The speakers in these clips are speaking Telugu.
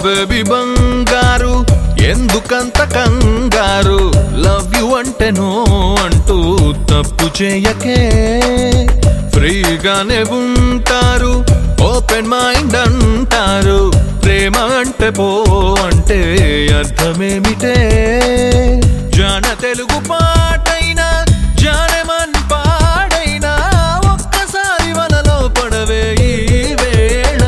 బేబీ బంగారు ఎందుకంత కంగారు లవ్ యు అంటే నో అంటూ తప్పు చేయకే ఫ్రీగానే ఉంటారు ఓపెన్ మైండ్ అంటారు ప్రేమ అంటే పో అంటే అర్థమేమిటే జాన తెలుగు పాటైనా జానమన్ పాడైనా ఒక్కసారి వలలో పడవే ఈ వేళ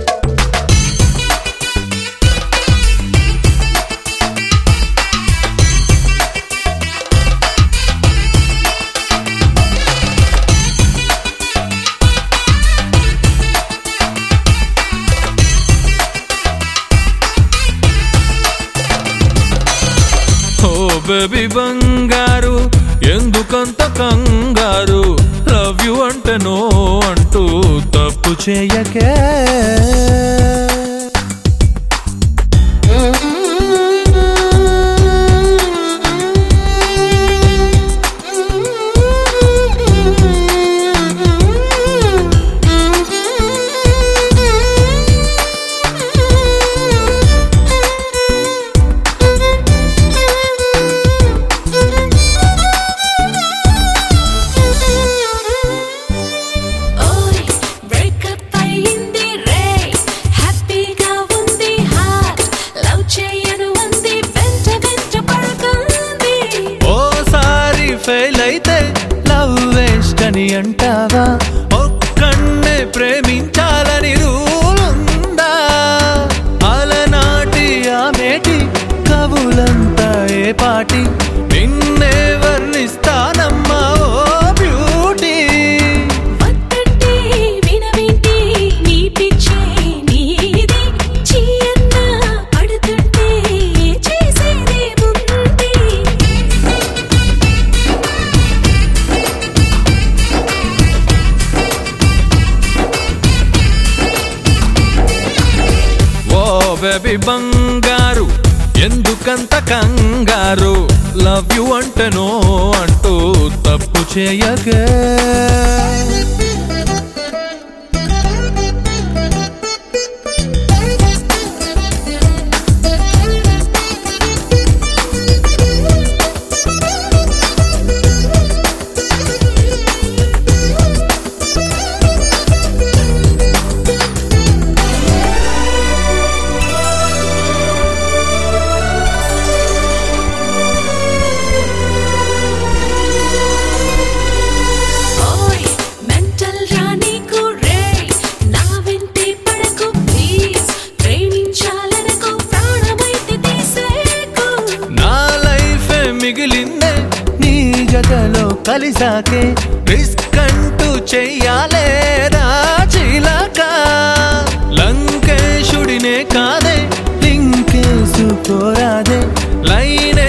ఓ బేబీ బంగారు ఎందుకంత కంగారు లవ్ యు అంటే నో అంటూ తప్పు చేయకే ఓయ్ బ్రేకప్ అయ్యింది రే హ్యాపీగా ఉంది హార్ట్ లవ్ చేయను ఉంది వెంట వెంట పడుకుంది ఓసారి ఫెయిల్ అయితే లవ్ వేస్ట్ అని అంటావా ఒక్కన్నే ప్రేమించాలని రూల్ ఉందా అలనాటి ఆమెటి కవులంతా ఏ పాటి నిన్నే వర్ణిస్తానమ్మా ఓ బ్యూటీ వద్దంటే వినవేంటి నీ పిచ్చే నీది చీయన్న పడుతుంటే చేసేదేముంది ఓ బేబీ బంగారు ఎందుకంత కంగారు లవ్ యు అంటే నో అంటూ తప్పు చేయగే ఓయ్ మెంటల్ రానీకు రే నా వెంటే పడకు ప్లీజ్ ప్రేమించాలనకు ప్రాణమైతే తీసేకు నా లైఫ్ మిగిలిందే నీ జతలో కలిసాకే రిస్క్ అంటూ చెయ్యాలే రాచిలక లంకేశుడినే కాదే లింకేసుకోరాదే లైనే